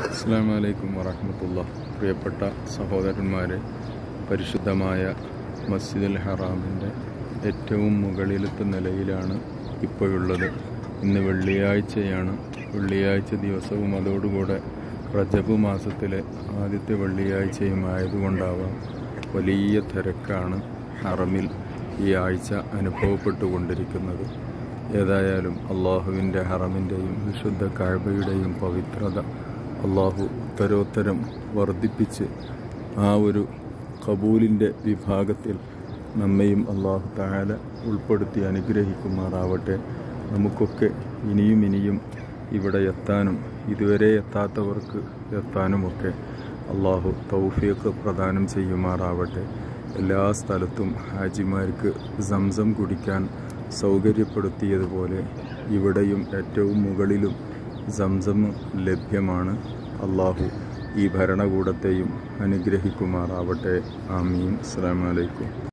അസ്സാം വലൈക്കും വറഹമത്തുള്ള പ്രിയപ്പെട്ട സഹോദരന്മാരെ പരിശുദ്ധമായ മസ്ജിദുൽ ഹറാമിൻ്റെ ഏറ്റവും മുകളിലത്തെ നിലയിലാണ് ഇപ്പോഴുള്ളത് ഇന്ന് വെള്ളിയാഴ്ചയാണ് വെള്ളിയാഴ്ച ദിവസവും അതോടുകൂടെ റജബ് മാസത്തിലെ ആദ്യത്തെ വെള്ളിയാഴ്ചയും ആയതുകൊണ്ടാവാം വലിയ തിരക്കാണ് ഹറമിൽ ഈ ആഴ്ച അനുഭവപ്പെട്ടുകൊണ്ടിരിക്കുന്നത് ഏതായാലും അള്ളാഹുവിൻ്റെ ഹറമിൻ്റെയും വിശുദ്ധ കാഴ്ബയുടെയും പവിത്രത അള്ളാഹു ഉത്തരോത്തരം വർദ്ധിപ്പിച്ച് ആ ഒരു കബൂലിൻ്റെ വിഭാഗത്തിൽ നമ്മയും അള്ളാഹു താല ഉൾപ്പെടുത്തി അനുഗ്രഹിക്കുമാറാവട്ടെ നമുക്കൊക്കെ ഇനിയും ഇനിയും ഇവിടെ എത്താനും ഇതുവരെ എത്താത്തവർക്ക് എത്താനുമൊക്കെ അള്ളാഹു തൗഫീഖ് പ്രദാനം ചെയ്യുമാറാവട്ടെ എല്ലാ സ്ഥലത്തും ഹാജിമാർക്ക് സംസം കുടിക്കാൻ സൗകര്യപ്പെടുത്തിയതുപോലെ ഇവിടെയും ഏറ്റവും മുകളിലും സംസം ലഭ്യമാണ് അള്ളാഹു ഈ ഭരണകൂടത്തെയും അനുഗ്രഹിക്കുമാറാവട്ടെ ആമീൻ അസ്സാം വലൈക്കും